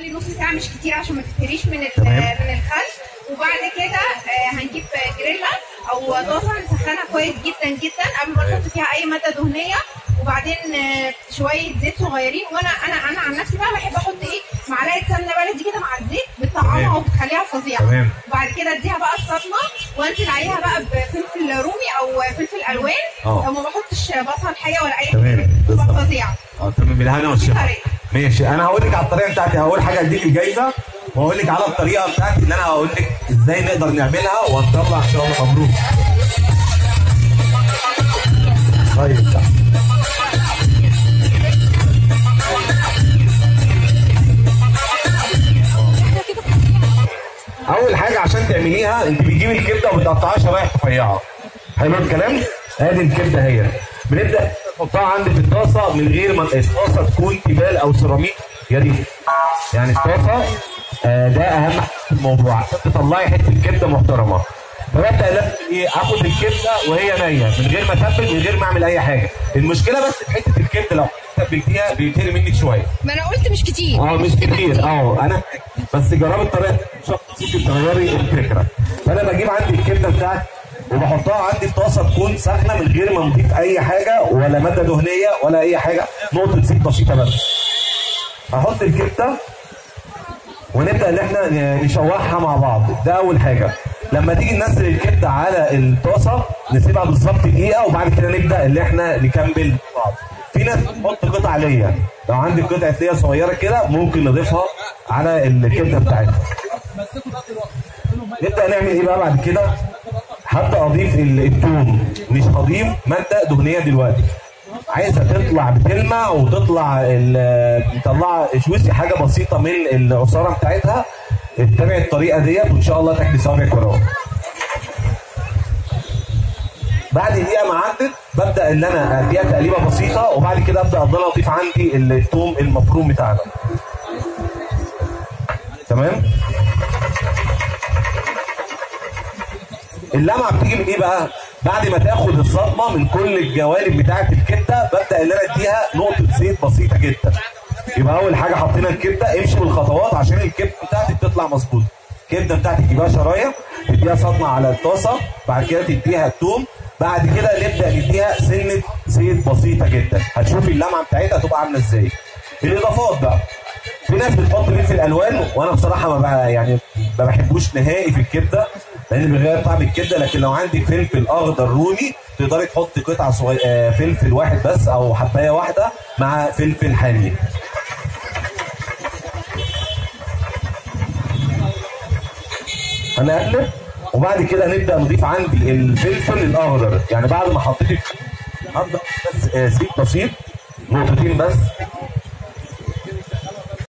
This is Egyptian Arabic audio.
خلي نص ساعه مش كتير عشان ما تتهريش من ال- تمام. من الخل وبعد كده آه، هنجيب جريلا او طاسه نسخنها كويس جدا جدا قبل ما نحط فيها اي ماده دهنيه وبعدين آه، شويه زيت صغيرين وانا انا انا عن نفسي بقى بحب احط ايه معلقه سمنه بلدي كده مع الزيت بتطعمها تمام. وبتخليها فظيعه تمام. وبعد كده اديها بقى الصدمه وانزل عليها بقى بفلفل رومي او فلفل الوان اه. وما بحطش بصل حاجه ولا اي حاجه تمام. بتبقى بالظبط. فظيعه اه تمام بالهنا والشفا طريقة. ماشي انا هقول لك على الطريقه بتاعتي اول حاجه اديك الجايزه وهقول لك على الطريقه بتاعتي اللي انا هقول لك ازاي نقدر نعملها ونطلع ان شاء الله مبروك طيب اول حاجه عشان تعمليها انت بتجيبي الكبده وبتقطعيها شرايح رفيعه حلو الكلام ادي الكبده هي بنبدا نحطها عندي في الطاسه من غير ما الطاسه تكون تيفال او سيراميك يا ريت يعني الطاسه آه ده اهم حاجه في الموضوع عشان تطلعي حته كبده محترمه فببدا لازم ايه اخد الكبده وهي نيه من غير ما اتبل من غير ما اعمل اي حاجه المشكله بس في حته الكبده لو تبلتيها بيتهري منك شويه ما انا قلت مش كتير اه مش كتير اه انا بس جربي الطريقه دي، مش ممكن تغيري الفكره فانا بجيب عندي الكبده بتاعتي وبحطها عندي في طاسه تكون سخنه من غير ما نضيف اي حاجه ولا ماده دهنيه ولا اي حاجه نقطه زيت بسيطه بس هحط الكبده ونبدا ان احنا نشوحها مع بعض ده اول حاجه لما تيجي ننزل الكبده على الطاسه نسيبها بالظبط دقيقه وبعد كده نبدا ان احنا نكمل بعض في ناس بتحط قطع ليا لو عندك قطعه ليا صغيره كده ممكن نضيفها على الكبده بتاعتنا نبدا نعمل ايه بقى بعد كده هبدا اضيف ال- الثوم مش هضيف ماده دهنيه دلوقتي عايزه تطلع بتلمع وتطلع ال- مطلعه شويسي حاجه بسيطه من العصاره بتاعتها اتبع الطريقه ديت وان شاء الله تاكلي صابعك وراها بعد دقيقه ما عدت ببدا ان انا اديها تقليبه بسيطه وبعد كده ابدا افضل اضيف عندي الثوم المفروم بتاعنا تمام اللمعه بتيجي من ايه بقى؟ بعد ما تاخد الصدمه من كل الجوانب بتاعه الكبده ببدا ان انا اديها نقطه زيت بسيطه جدا. يبقى اول حاجه حطينا الكبده امشي بالخطوات عشان الكبده بتاعتك تطلع مظبوطه. الكبده بتاعتك تجيبها شرايح تديها صدمه على الطاسه بعد كده تديها الثوم بعد كده نبدا نديها سنه زيت بسيطه جدا هتشوفي اللمعه بتاعتها هتبقى عامله ازاي. الاضافات بقى في ناس بتحط فلفل الوان وانا بصراحه ما بقى يعني ما بحبوش نهائي في الكبده لان بيغير طعم الكبده لكن لو عندك فلفل اخضر رومي تقدري تحطي قطعه صغيره فلفل واحد بس او حبايه واحده مع فلفل حامي هنقلب وبعد كده نبدا نضيف عندي الفلفل الاخضر يعني بعد ما حطيت الفلفل، هبدا بس آه، زيت بسيط نقطتين بس